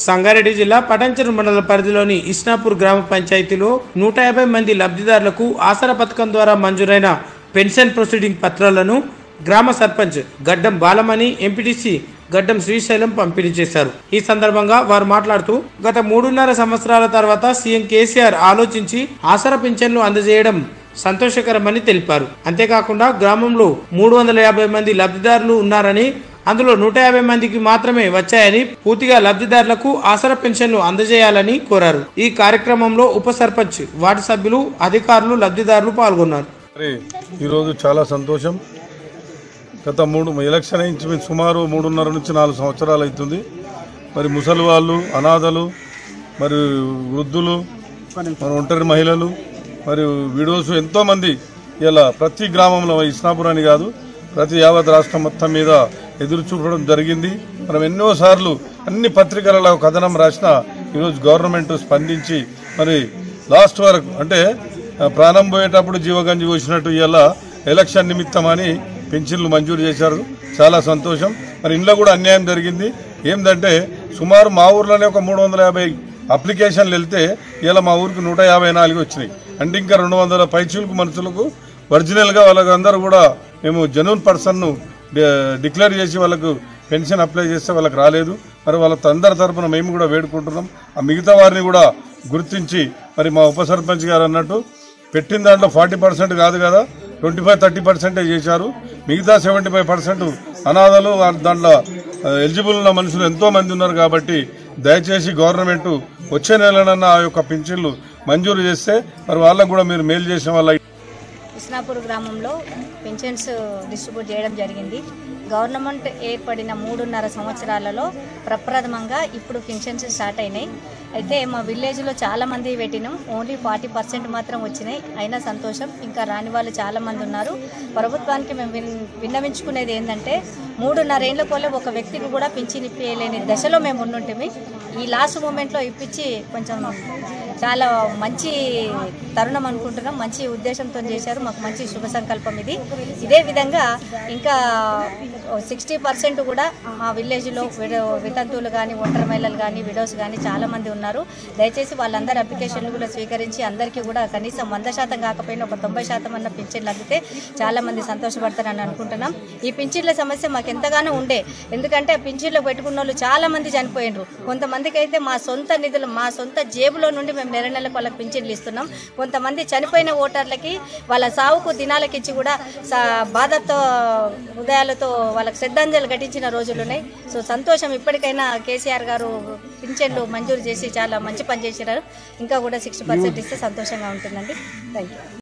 సంగారెడ్డి జిల్లా పటంచెరు మండల పరిధిలోని ఇస్నాపూర్ గ్రామ పంచాయతీలో నూట యాభై మంది లబ్ధిదారులకు ఆసరా పథకం ద్వారా మంజూరైన పెన్షన్ ప్రొసీడింగ్ పత్రాలను గ్రామ సర్పంచ్ గడ్డం బాలమణి ఎంపీటీసీ గడ్డం శ్రీశైలం పంపిణీ చేశారు ఈ సందర్భంగా వారు మాట్లాడుతూ గత మూడున్నర సంవత్సరాల తర్వాత సీఎం కేసీఆర్ ఆలోచించి ఆసరా పింఛన్లు అందజేయడం సంతోషకరమని తెలిపారు అంతేకాకుండా గ్రామంలో మూడు వందల యాభై మంది లబ్ధిదారులు ఉన్నారని అందులో నూట యాభై మందికి మాత్రమే వచ్చాయని పూర్తిగా లబ్ధిదారులకు ఆసరా పెన్షన్లు అందజేయాలని కోరారు ఈ కార్యక్రమంలో ఉప సర్పంచ్ వార్డు సభ్యులు అధికారులు లబ్ధిదారులు పాల్గొన్నారు మరి ఈరోజు చాలా సంతోషం గత మూడు ఎలక్షన్ అయించి సుమారు మూడున్నర నుంచి నాలుగు సంవత్సరాలు అవుతుంది మరి ముసలి వాళ్ళు అనాథలు మరి వృద్ధులు మరి ఒంటరి మహిళలు మరి విడోస్ ఎంతోమంది ఇలా ప్రతి గ్రామంలో ఇస్నాపురం అని కాదు ప్రతి యావత్ రాష్ట్రం మొత్తం మీద ఎదురు చూపడం జరిగింది మనం ఎన్నోసార్లు అన్ని పత్రికలలో కథనం రాసిన ఈరోజు గవర్నమెంట్ స్పందించి మరి లాస్ట్ వరకు అంటే ఆ, ప్రాణం పోయేటప్పుడు జీవగంజి వచ్చినట్టు ఇలా ఎలక్షన్ నిమిత్తం అని పెన్షన్లు మంజూరు చేశారు చాలా సంతోషం మరి ఇంట్లో కూడా అన్యాయం జరిగింది ఏంటంటే సుమారు మా ఊర్లోనే ఒక మూడు వందల యాభై అప్లికేషన్లు వెళ్తే ఇలా మా ఊరికి నూట యాభై నాలుగు వచ్చినాయి అంటే ఇంకా రెండు వందల పైచీలకు మనుషులకు ఒరిజినల్గా వాళ్ళకందరూ కూడా మేము జనూన్ పర్సన్ను డి- డిక్లేర్ చేసి వాళ్ళకు పెన్షన్ అప్లై చేస్తే వాళ్ళకి రాలేదు మరి వాళ్ళ అందరి తరపున మేము కూడా వేడుకుంటున్నాం ఆ మిగతా వారిని కూడా గుర్తించి మరి మా ఉప సర్పంచ్ గారు అన్నట్టు పెట్టిన దాంట్లో ఫార్టీ పర్సెంట్ కాదు కదా ట్వంటీ ఫైవ్ థర్టీ పర్సెంటే చేశారు మిగతా సెవెంటీ ఫైవ్ పర్సెంట్ అనాథలు వాళ్ళ దాంట్లో ఎలిజిబుల్ ఉన్న మనుషులు ఎంతో మంది ఉన్నారు కాబట్టి దయచేసి గవర్నమెంట్ వచ్చే నెలనన్నా ఆ యొక్క పింఛన్లు మంజూరు చేస్తే మరి వాళ్ళకు కూడా మీరు మేలు చేసిన వాళ్ళ కృష్ణాపూర్ గ్రామంలో పెన్షన్స్ డిస్ట్రిబ్యూట్ చేయడం జరిగింది గవర్నమెంట్ ఏర్పడిన మూడున్నర సంవత్సరాలలో ప్రప్రథమంగా ఇప్పుడు పెన్షన్స్ స్టార్ట్ అయినాయి అయితే మా విలేజ్లో చాలా మంది పెట్టినాం ఓన్లీ ఫార్టీ పర్సెంట్ మాత్రం వచ్చినాయి అయినా సంతోషం ఇంకా రాని వాళ్ళు చాలా మంది ఉన్నారు ప్రభుత్వానికి మేము విన్ విన్నవించుకునేది ఏంటంటే మూడున్నర ఏళ్ళ కోలే ఒక వ్యక్తికి కూడా పింఛన్ ఇప్పించలేని దశలో మేము ఉండుంటిమి ఈ లాస్ట్ మూమెంట్లో ఇప్పించి కొంచెం చాలా మంచి తరుణం అనుకుంటున్నాం మంచి ఉద్దేశంతో చేశారు మాకు మంచి శుభ సంకల్పం ఇది ఇదే విధంగా ఇంకా సిక్స్టీ పర్సెంట్ కూడా మా విలేజ్లో విడ వితంతువులు కానీ ఒంటరి మహిళలు కానీ విడోస్ కానీ చాలా మంది ఉన్నారు దయచేసి వాళ్ళందరి అప్లికేషన్లు కూడా స్వీకరించి అందరికీ కూడా కనీసం వంద శాతం కాకపోయినా ఒక తొంభై శాతం అన్న పింఛన్లు అందితే చాలా మంది సంతోషపడతారని అనుకుంటున్నాం ఈ పింఛన్ల సమస్య మాకు ఎంతగానో ఉండే ఎందుకంటే పింఛన్లు పెట్టుకున్న వాళ్ళు చాలా మంది చనిపోయినరు కొంతమందికి అయితే మా సొంత నిధులు మా సొంత జేబులో నుండి మేము నెల నెలకు వాళ్ళకి పింఛన్లు ఇస్తున్నాం కొంతమంది చనిపోయిన ఓటర్లకి వాళ్ళ సావుకు దినాలకి ఇచ్చి కూడా సా- బాధతో హృదయాలతో వాళ్ళకి శ్రద్ధాంజలి ఘటించిన రోజులు ఉన్నాయి సో సంతోషం ఇప్పటికైనా కేసీఆర్ గారు పింఛన్లు మంజూరు చేసి చాలా మంచి పని చేసినారు ఇంకా కూడా సిక్స్టీ పర్సెంట్ ఇస్తే సంతోషంగా ఉంటుందండి థ్యాంక్ యూ